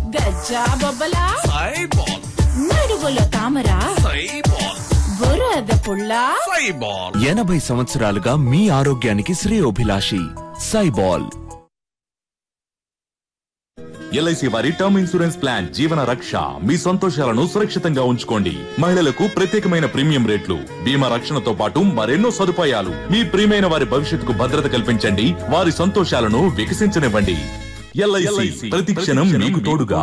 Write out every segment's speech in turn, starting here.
గజ్జా బొబ్బల సైబాల్ నడుగులో తామర సైబాల్ బురద పుల్ల సైబాల్ ఎనభై సంవత్సరాలుగా మీ ఆరోగ్యానికి శ్రేయోభిలాషి సైబాల్ ఎల్ఐసి వారి term insurance plan Jeevan Raksha మీ సంతోషాలను సురక్షితంగా ఉంచుకోండి మహిళలకు ప్రత్యేకమైన ప్రీమియం రేట్లు బీమా రక్షణతో పాటు మరెన్నో సదుపాయాలు మీ ప్రియమైన వారి భవిష్యత్తుకు భద్రత కల్పించండి వారి సంతోషాలను వికసించనివ్వండి ఎల్ఐసి ప్రతి క్షణం మీకు తోడుగా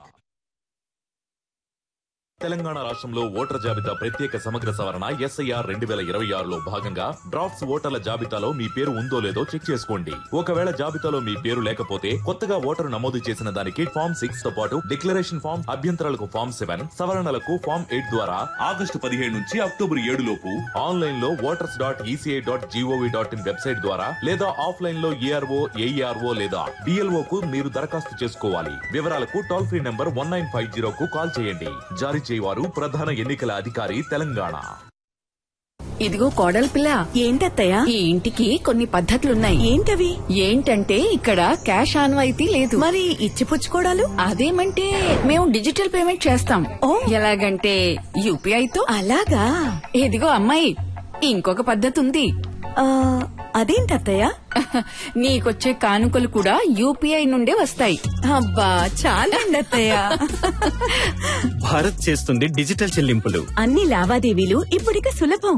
తెలంగాణ రాష్ట్రంలో ఓటర్ జాబితా ప్రత్యేక సమగ్ర సవరణ ఎస్ఐఆర్ రెండు వేల ఇరవై ఆరులో భాగంగా డ్రాఫ్ట్స్ ఓటర్ల జాబితాలో మీ పేరు ఉందో లేదో చెక్ చేసుకోండి ఒకవేళ జాబితాలో మీ పేరు లేకపోతే కొత్తగా ఓటరు నమోదు చేసిన దానికి ఫామ్ సిక్స్ తో పాటు డిక్లరేషన్ ఫామ్ అభ్యంతరాలకు ఫామ్ సెవెన్ సవరణలకు ఫామ్ ఎయిట్ ద్వారా ఆగస్టు పదిహేడు నుంచి అక్టోబర్ ఏడు లోపు ఆన్లైన్ లో voters dot ECI dot GOV dot in website ద్వారా లేదా ఆఫ్లైన్ లో ఏఆర్ఓ ఏఈఆర్ఓ లేదా డిఎల్ఓ కు మీరు దరఖాస్తు చేసుకోవాలి వివరాలకు toll free number one nine five zero కు కాల్ చేయండి జారీ చేయవారు ప్రధాన ఎన్నికల అధికారి తెలంగాణ ఇదిగో కోడలి పిల్ల ఏంటత్తయ్య ఈ ఇంటికి కొన్ని పద్ధతులున్నాయి ఏంటవి ఏంటంటే ఇక్కడ క్యాష్ ఆన్వాయితీ లేదు మరి ఇచ్చిపుచ్చుకోడాలు అదేమంటే మేము డిజిటల్ పేమెంట్ చేస్తాం ఓ. ఎలాగంటే యూపీఐ తో అలాగా ఇదిగో అమ్మాయి ఇంకొక పద్ధతి ఉంది ఆ, అదేంటత్తయ్య నీకొచ్చే కానుకలు కూడా యూపీఐ నుండే వస్తాయి అబ్బా చాలండి అత్తయ్య భారత్ చేస్తుంది డిజిటల్ చెల్లింపులు అన్ని లావాదేవీలు ఇప్పుడిక సులభం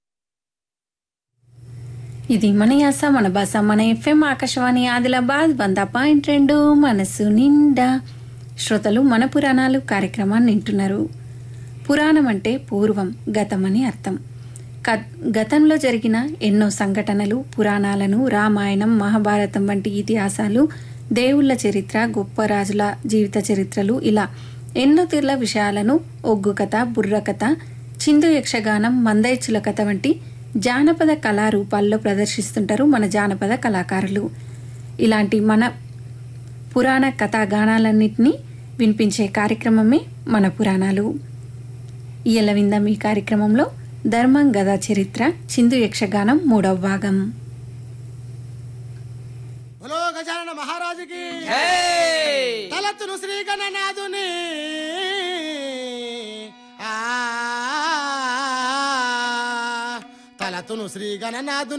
ఇది మన యాస మన భాష మన ఎఫ్ఎం ఆకాశవాణి ఆదిలాబాద్ వంద పాయింట్ రెండు మనసు నిండా శ్రోతలు మన పురాణాలు కార్యక్రమాన్ని వింటున్నారు పురాణం అంటే పూర్వం గతం అని అర్థం క- గతంలో జరిగిన ఎన్నో సంఘటనలు పురాణాలను రామాయణం మహాభారతం వంటి ఇతిహాసాలు దేవుళ్ళ చరిత్ర గొప్ప రాజుల జీవిత చరిత్రలు ఇలా ఎన్నో తీర్ల విషయాలను ఒగ్గు కథ బుర్ర కథ చిందు యక్షగానం మందైచుల కథ వంటి జానపద కళారూపాల్లో ప్రదర్శిస్తుంటారు మన జానపద కళాకారులు ఇలాంటి మన పురాణ కథాగానాలన్నింటినీ వినిపించే కార్యక్రమమే మన పురాణాలు ఇయల విందాం ఈ కార్యక్రమంలో ధర్మం గదా చరిత్ర చిందు యక్షగానం మూడవ భాగం బలో గజానన మహారాజుకి తలతును శ్రీ గణనాథుని ఆ, తలతును శ్రీ గణనాథుని